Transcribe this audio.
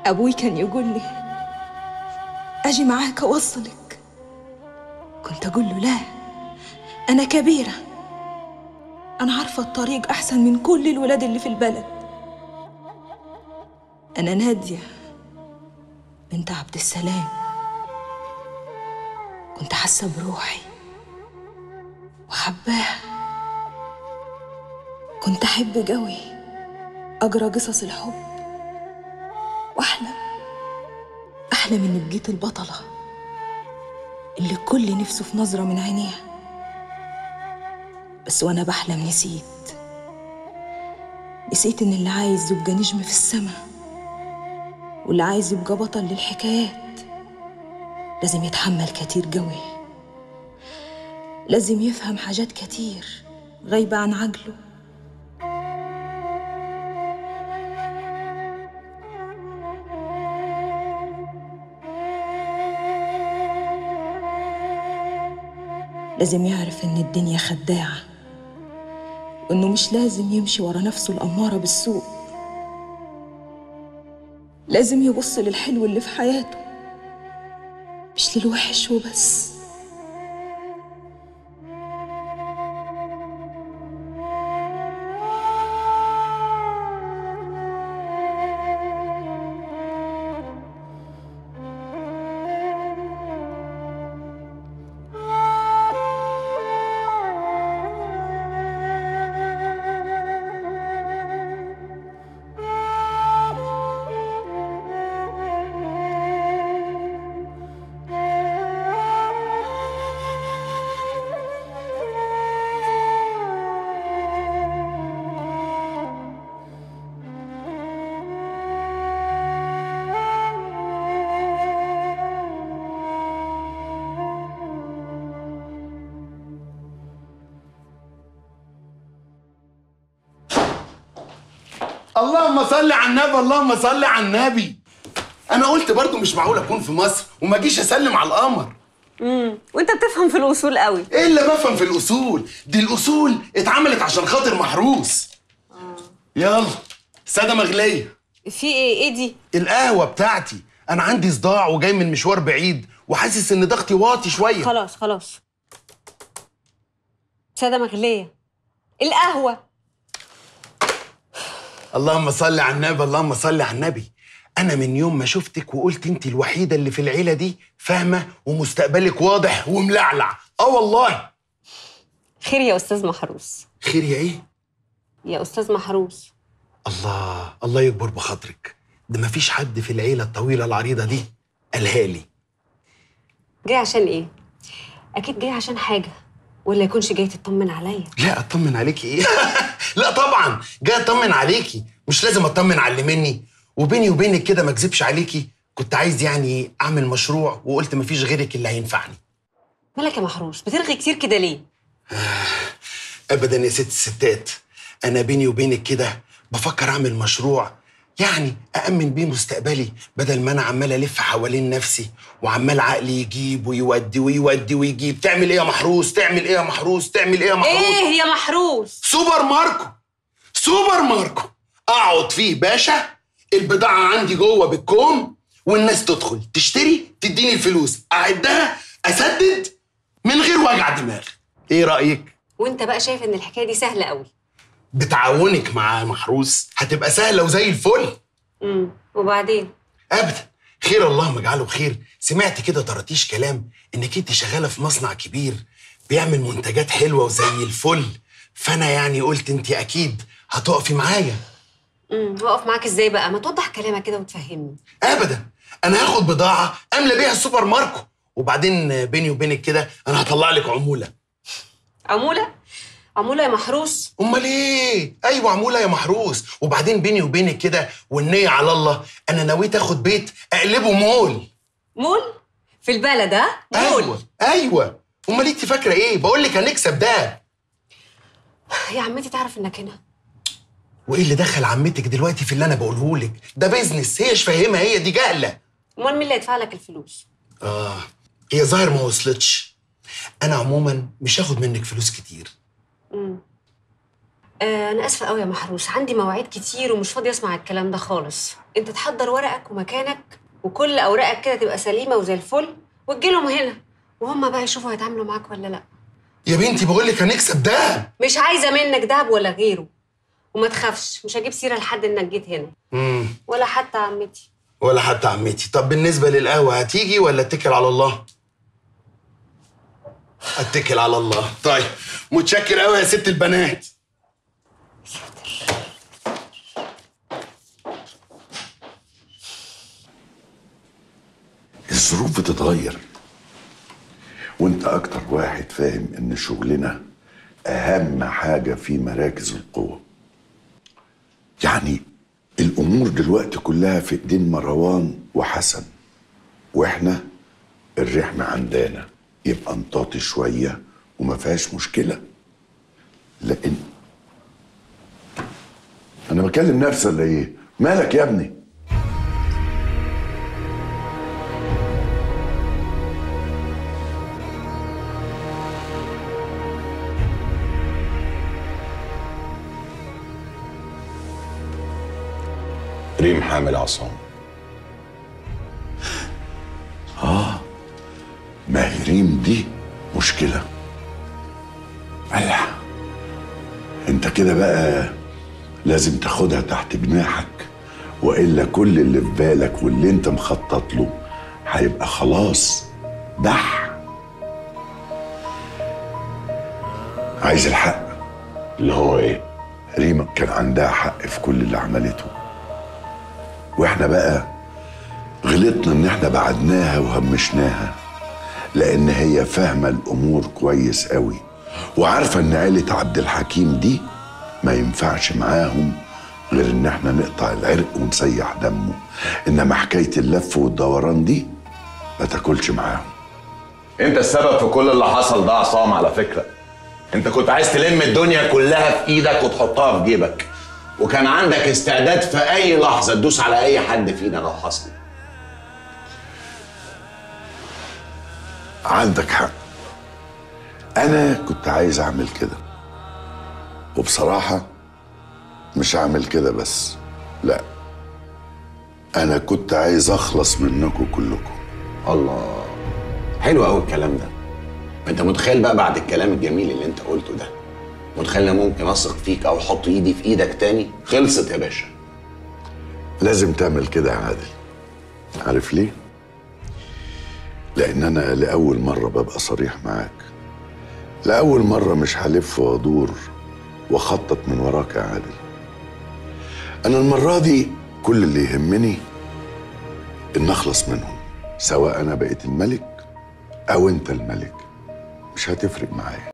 أبوي كان يقول لي أجي معاك أوصلك كنت أقول له لا أنا كبيرة أنا عارفة الطريق أحسن من كل الولاد اللي في البلد أنا نادية بنت عبد السلام كنت حاسة بروحي وحباها كنت أحب قوي أقرأ قصص الحب وأحلم أحلم إني بقيت البطلة اللي كل نفسه في نظرة من عينيها بس وأنا بحلم نسيت نسيت إن اللي عايز يبقى نجم في السماء واللي عايز يبقى بطل للحكايات لازم يتحمل كتير قوي لازم يفهم حاجات كتير غايبة عن عقله لازم يعرف إن الدنيا خداعة وإنه مش لازم يمشي ورا نفسه الأمارة بالسوء لازم يبص للحلو اللي في حياته مش للوحش وبس اللهم صل على النبي اللهم صل على النبي انا قلت برضو مش معقول اكون في مصر وما اجيش اسلم على القمر امم وانت بتفهم في الاصول قوي ايه اللي بفهم في الاصول دي الاصول اتعملت عشان خاطر محروس يلا ساده مغليه في ايه ايه دي القهوه بتاعتي انا عندي صداع وجاي من مشوار بعيد وحاسس ان ضغطي واطي شويه خلاص خلاص ساده مغليه القهوه اللهم صل على النبي اللهم صل على النبي انا من يوم ما شفتك وقلت انت الوحيده اللي في العيله دي فاهمه ومستقبلك واضح وملعلع اه والله خير يا استاذ محروس خير يا ايه يا استاذ محروس الله الله يكبر بخاطرك ده مفيش حد في العيله الطويله العريضه دي قالها لي جاي عشان ايه اكيد جاي عشان حاجه ولا يكونش جاي تطمن عليا لا اطمن عليكي ايه لا طبعا جاي اطمن عليكي مش لازم اطمن على اللي مني وبيني وبينك كده ما اكذبش عليكي كنت عايز يعني اعمل مشروع وقلت مفيش غيرك اللي هينفعني مالك يا محروس بترغي كتير كده ليه ابدا يا ست الستات انا بيني وبينك كده بفكر اعمل مشروع يعني أأمن بيه مستقبلي بدل ما أنا عمال ألف حوالين نفسي وعمال عقلي يجيب ويودي ويودي ويجيب تعمل إيه يا محروس تعمل إيه يا محروس تعمل إيه يا محروس ايه يا محروس سوبر ماركو سوبر ماركو أقعد فيه باشا البضاعة عندي جوه بالكوم والناس تدخل تشتري تديني الفلوس أعدها أسدد من غير وجع دماغ إيه رأيك؟ وانت بقى شايف ان الحكايه دي سهله قوي بتعاونك مع محروس هتبقى سهلة وزي الفل امم وبعدين ابدا خير اللهم اجعله خير سمعت كده طرطيش كلام انك انت شغاله في مصنع كبير بيعمل منتجات حلوه وزي الفل فانا يعني قلت انت اكيد هتقفي معايا امم واقف معاك ازاي بقى ما توضح كلامك كده وتفهمني ابدا انا هاخد بضاعه املى بيها السوبر ماركو وبعدين بيني وبينك كده انا هطلع لك عموله عموله عموله يا محروس امال ايه ايوه عموله يا محروس وبعدين بيني وبينك كده والنيه على الله انا نويت اخد بيت اقلبه مول مول في البلد ها مول ايوه ايوه امال انت فاكره ايه بقول لك هنكسب ده يا عمتي تعرف انك هنا وايه اللي دخل عمتك دلوقتي في اللي انا بقوله لك ده بيزنس هي مش فاهمه هي دي جهله امال مين اللي هيدفع لك الفلوس اه هي ظاهر ما وصلتش انا عموما مش هاخد منك فلوس كتير امم آه انا اسفه قوي يا محروس عندي مواعيد كتير ومش فاضيه اسمع الكلام ده خالص انت تحضر ورقك ومكانك وكل اوراقك كده تبقى سليمه وزي الفل وتجيلهم هنا وهم بقى يشوفوا هيتعاملوا معاك ولا لا يا بنتي بقول لك هنكسب ده مش عايزه منك دهب ولا غيره وما تخافش مش هجيب سيره لحد انك جيت هنا امم ولا حتى عمتي ولا حتى عمتي طب بالنسبه للقهوه هتيجي ولا اتكل على الله اتكل على الله طيب متشكر قوي يا ست البنات الظروف بتتغير وانت اكتر واحد فاهم ان شغلنا اهم حاجة في مراكز القوة يعني الامور دلوقتي كلها في ايدين مروان وحسن واحنا الرحم عندنا يبقى نطاطي شوية وما فيهاش مشكلة لان انا بكلم نفسي ولا ايه مالك يا ابني ريم حامل عصام ما هي ريم دي مشكلة الله انت كده بقى لازم تاخدها تحت جناحك والا كل اللي في بالك واللي انت مخطط له هيبقى خلاص بح عايز الحق اللي هو ايه؟ ريما كان عندها حق في كل اللي عملته واحنا بقى غلطنا ان احنا بعدناها وهمشناها لان هي فاهمه الامور كويس قوي وعارفه ان عيله عبد الحكيم دي ما ينفعش معاهم غير ان احنا نقطع العرق ونسيح دمه انما حكايه اللف والدوران دي ما تاكلش معاهم انت السبب في كل اللي حصل ده عصام على فكره انت كنت عايز تلم الدنيا كلها في ايدك وتحطها في جيبك وكان عندك استعداد في اي لحظه تدوس على اي حد فينا لو حصل عندك حق انا كنت عايز اعمل كده وبصراحه مش هعمل كده بس لا انا كنت عايز اخلص منكم كلكم الله حلو قوي الكلام ده انت متخيل بقى بعد الكلام الجميل اللي انت قلته ده متخيل إن ممكن اثق فيك او احط ايدي في ايدك تاني خلصت يا باشا لازم تعمل كده يا عادل عارف ليه لان انا لاول مره ببقى صريح معاك لاول مره مش هلف وادور واخطط من وراك يا عادل انا المره دي كل اللي يهمني ان اخلص منهم سواء انا بقيت الملك او انت الملك مش هتفرق معايا